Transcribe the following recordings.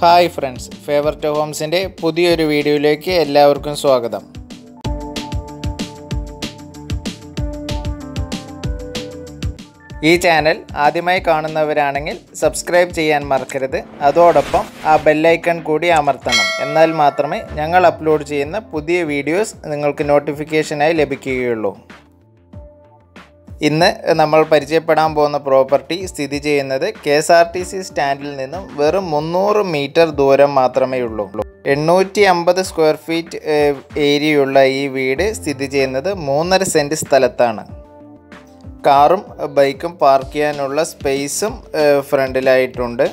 hi friends favour to ഹോംസിൻ്റെ പുതിയൊരു വീഡിയോയിലേക്ക് എല്ലാവർക്കും സ്വാഗതം ഈ ചാനൽ ആദ്യമായി കാണുന്നവരാണെങ്കിൽ സബ്സ്ക്രൈബ് ചെയ്യാൻ മറക്കരുത് അതോടൊപ്പം ആ ബെല്ലൈക്കൺ കൂടി അമർത്തണം എന്നാൽ മാത്രമേ ഞങ്ങൾ അപ്ലോഡ് ചെയ്യുന്ന പുതിയ വീഡിയോസ് നിങ്ങൾക്ക് നോട്ടിഫിക്കേഷനായി ലഭിക്കുകയുള്ളൂ ഇന്ന് നമ്മൾ പരിചയപ്പെടാൻ പോകുന്ന പ്രോപ്പർട്ടി സ്ഥിതി ചെയ്യുന്നത് K S R T C സ്റ്റാൻഡിൽ നിന്നും വെറും മുന്നൂറ് മീറ്റർ ദൂരം മാത്രമേ ഉള്ളൂ എണ്ണൂറ്റി അമ്പത് സ്ക്വയർ ഫീറ്റ് ഏരിയയുള്ള ഈ വീട് സ്ഥിതി ചെയ്യുന്നത് മൂന്നര സെൻറ്റ് സ്ഥലത്താണ് കാറും ബൈക്കും പാർക്ക് ചെയ്യാനുള്ള സ്പേസും ഫ്രണ്ടിലായിട്ടുണ്ട്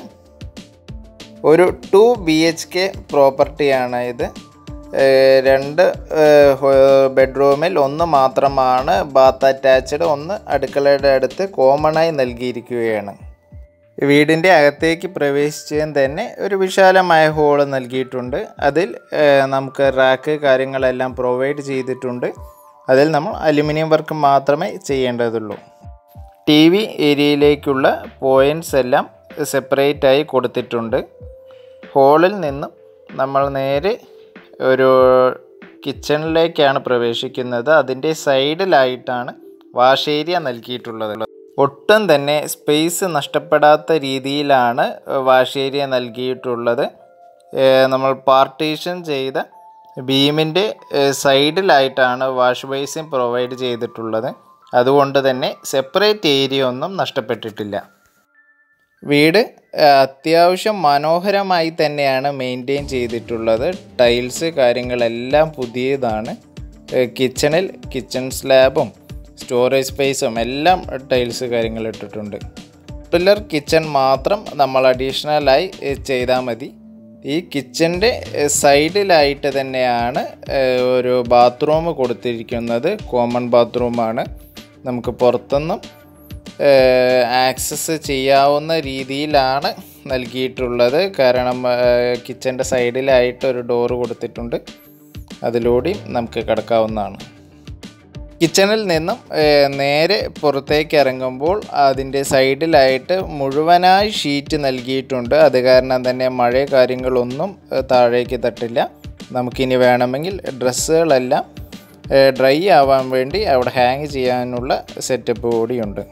ഒരു ടു ബി എച്ച് കെ പ്രോപ്പർട്ടിയാണ് ഇത് ഏഹ് രണ്ട് ബെഡ്റൂമിൽ ഒന്ന് മാത്രമാണ് ബാത്ത് അറ്റാച്ച്ഡ് ഒന്ന് അടുക്കളയുടെ അടുത്ത് കോമണായി നൽകിയിരിക്കുകയാണ് വീടിൻ്റെ അകത്തേക്ക് പ്രവേശിച്ചാൽ തന്നെ ഒരു വിശാലമായ ഹോള് നൽകിയിട്ടുണ്ട് അതിൽ ഏഹ് നമുക്ക് റാക്ക് കാര്യങ്ങളെല്ലാം പ്രൊവൈഡ് ചെയ്തിട്ടുണ്ട് അതിൽ നമ്മൾ അലുമിനിയം വർക്ക് മാത്രമേ ചെയ്യേണ്ടതുള്ളൂ ടി വി ഏരിയയിലേക്കുള്ള പോയിൻറ്റ്സ് എല്ലാം സെപ്പറേറ്റ് ആയി കൊടുത്തിട്ടുണ്ട് ഹോളിൽ നിന്നും നമ്മൾ നേരെ ഒരു കിച്ചണിലേക്കാണ് പ്രവേശിക്കുന്നത് അതിൻ്റെ സൈഡിലായിട്ടാണ് വാഷ് ഏരിയ നൽകിയിട്ടുള്ളത് ഒട്ടും തന്നെ സ്പേസ് നഷ്ടപ്പെടാത്ത രീതിയിലാണ് വാഷ് ഏരിയ നൽകിയിട്ടുള്ളത് ഏഹ് നമ്മൾ പാർട്ടീഷൻ ചെയ്ത ബീമിൻ്റെ സൈഡിലായിട്ടാണ് വാഷ് ബേസിൻ പ്രൊവൈഡ് ചെയ്തിട്ടുള്ളത് അതുകൊണ്ട് തന്നെ സെപ്പറേറ്റ് ഏരിയ ഒന്നും നഷ്ടപ്പെട്ടിട്ടില്ല വീട് അത്യാവശ്യം മനോഹരമായി തന്നെയാണ് മെയിൻറ്റെയിൻ ചെയ്തിട്ടുള്ളത് ടൈൽസ് കാര്യങ്ങളെല്ലാം പുതിയതാണ് കിച്ചണിൽ കിച്ചൺ സ്ലാബും സ്റ്റോറേജ് സ്പേസും എല്ലാം ടൈൽസ് കാര്യങ്ങൾ ഇട്ടിട്ടുണ്ട് പില്ലർ കിച്ചൺ മാത്രം നമ്മൾ അഡീഷണലായി ചെയ്താൽ മതി ഈ കിച്ചൻ്റെ സൈഡിലായിട്ട് തന്നെയാണ് ഒരു ബാത്റൂം കൊടുത്തിരിക്കുന്നത് കോമൺ ബാത്റൂമാണ് നമുക്ക് പുറത്തുനിന്നും ആക്സസ് ചെയ്യാവുന്ന രീതിയിലാണ് നൽകിയിട്ടുള്ളത് കാരണം കിച്ചൻ്റെ സൈഡിലായിട്ട് ഒരു ഡോറ് കൊടുത്തിട്ടുണ്ട് അതിലൂടെയും നമുക്ക് കിടക്കാവുന്നതാണ് കിച്ചണിൽ നിന്നും നേരെ പുറത്തേക്ക് ഇറങ്ങുമ്പോൾ അതിൻ്റെ സൈഡിലായിട്ട് മുഴുവനായി ഷീറ്റ് നൽകിയിട്ടുണ്ട് അത് കാരണം തന്നെ മഴ കാര്യങ്ങളൊന്നും താഴേക്ക് തട്ടില്ല നമുക്കിനി വേണമെങ്കിൽ ഡ്രസ്സുകളെല്ലാം ഡ്രൈ ആവാൻ വേണ്ടി അവിടെ ഹാങ് ചെയ്യാനുള്ള സെറ്റപ്പ് കൂടിയുണ്ട്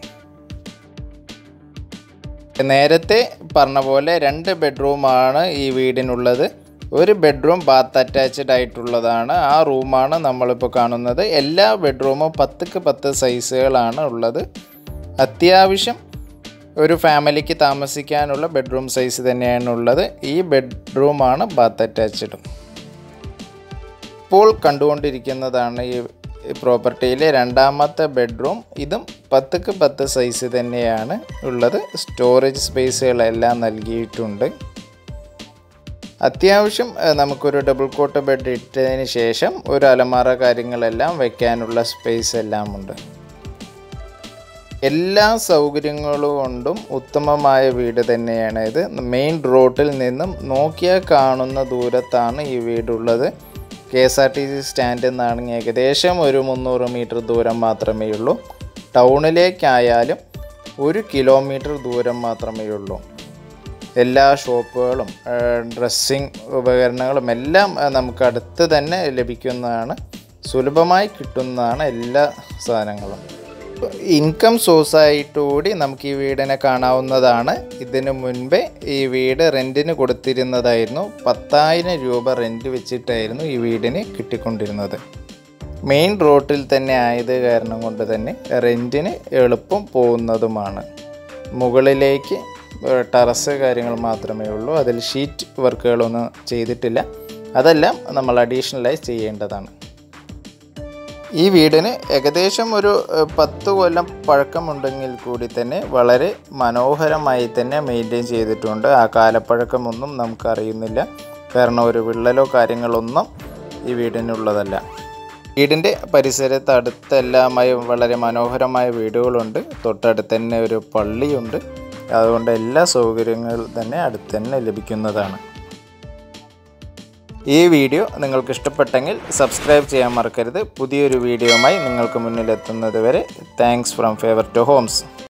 നേരത്തെ പറഞ്ഞ പോലെ രണ്ട് ബെഡ്റൂമാണ് ഈ വീടിനുള്ളത് ഒരു ബെഡ്റൂം ബാത്ത് അറ്റാച്ച്ഡ് ആയിട്ടുള്ളതാണ് ആ റൂമാണ് നമ്മളിപ്പോൾ കാണുന്നത് എല്ലാ ബെഡ്റൂമും പത്തുക്ക് പത്ത് സൈസുകളാണ് ഉള്ളത് അത്യാവശ്യം ഒരു ഫാമിലിക്ക് താമസിക്കാനുള്ള ബെഡ്റൂം സൈസ് തന്നെയാണ് ഉള്ളത് ഈ ബെഡ്റൂമാണ് ബാത്ത് അറ്റാച്ച്ഡ് ഇപ്പോൾ കണ്ടുകൊണ്ടിരിക്കുന്നതാണ് ഈ പ്രോപ്പർട്ടിയിലെ രണ്ടാമത്തെ ബെഡ്റൂം ഇതും പത്തുക്ക് പത്ത് സൈസ് തന്നെയാണ് ഉള്ളത് സ്റ്റോറേജ് സ്പേസുകളെല്ലാം നൽകിയിട്ടുണ്ട് അത്യാവശ്യം നമുക്കൊരു ഡബിൾ കോട്ട് ബെഡ് ഇട്ടതിന് ശേഷം ഒരു അലമാറ കാര്യങ്ങളെല്ലാം വെക്കാനുള്ള സ്പേസ് എല്ലാം ഉണ്ട് എല്ലാ സൗകര്യങ്ങളും കൊണ്ടും ഉത്തമമായ വീട് തന്നെയാണ് ഇത് മെയിൻ റോഡിൽ നിന്നും നോക്കിയാൽ കാണുന്ന ദൂരത്താണ് ഈ വീടുള്ളത് K S R T C സ്റ്റാൻഡിൽ നിന്നാണെങ്കിൽ ഏകദേശം ഒരു മുന്നൂറ് മീറ്റർ ദൂരം മാത്രമേ ഉള്ളൂ ടൗണിലേക്കായാലും ഒരു കിലോമീറ്റർ ദൂരം മാത്രമേ ഉള്ളൂ എല്ലാ ഷോപ്പുകളും ഡ്രസ്സിങ് ഉപകരണങ്ങളും എല്ലാം നമുക്ക് അടുത്ത് തന്നെ ലഭിക്കുന്നതാണ് സുലഭമായി കിട്ടുന്നതാണ് എല്ലാ സാധനങ്ങളും ഇൻകം സോഴ്സായിട്ടുകൂടി നമുക്ക് ഈ വീടിനെ കാണാവുന്നതാണ് ഇതിനു മുൻപേ ഈ വീട് റെൻറ്റിന് കൊടുത്തിരുന്നതായിരുന്നു പത്തായിരം രൂപ റെൻറ്റ് വെച്ചിട്ടായിരുന്നു ഈ വീടിന് കിട്ടിക്കൊണ്ടിരുന്നത് മെയിൻ റോട്ടിൽ തന്നെ ആയത് കാരണം കൊണ്ട് തന്നെ റെൻറ്റിന് എളുപ്പം പോകുന്നതുമാണ് മുകളിലേക്ക് ടെറസ് കാര്യങ്ങൾ മാത്രമേ ഉള്ളൂ അതിൽ ഷീറ്റ് വർക്കുകളൊന്നും ചെയ്തിട്ടില്ല അതെല്ലാം നമ്മൾ അഡീഷണലായി ചെയ്യേണ്ടതാണ് ഈ വീടിന് ഏകദേശം ഒരു പത്ത് കൊല്ലം പഴക്കമുണ്ടെങ്കിൽ കൂടി തന്നെ വളരെ മനോഹരമായി തന്നെ മെയിൻറ്റെയിൻ ചെയ്തിട്ടുണ്ട് ആ കാലപ്പഴക്കമൊന്നും നമുക്കറിയുന്നില്ല കാരണം ഒരു വിള്ളലോ കാര്യങ്ങളൊന്നും ഈ വീടിനുള്ളതല്ല വീടിൻ്റെ പരിസരത്ത് അടുത്തെല്ലാമായി വളരെ മനോഹരമായ വീടുകളുണ്ട് തൊട്ടടുത്ത് തന്നെ ഒരു പള്ളിയുണ്ട് അതുകൊണ്ട് എല്ലാ സൗകര്യങ്ങളും തന്നെ അടുത്ത് തന്നെ ലഭിക്കുന്നതാണ് ഈ വീഡിയോ നിങ്ങൾക്ക് ഇഷ്ടപ്പെട്ടെങ്കിൽ സബ്സ്ക്രൈബ് ചെയ്യാൻ മറക്കരുത് പുതിയൊരു വീഡിയോയുമായി നിങ്ങൾക്ക് മുന്നിലെത്തുന്നത് വരെ thanks from favour to Holmes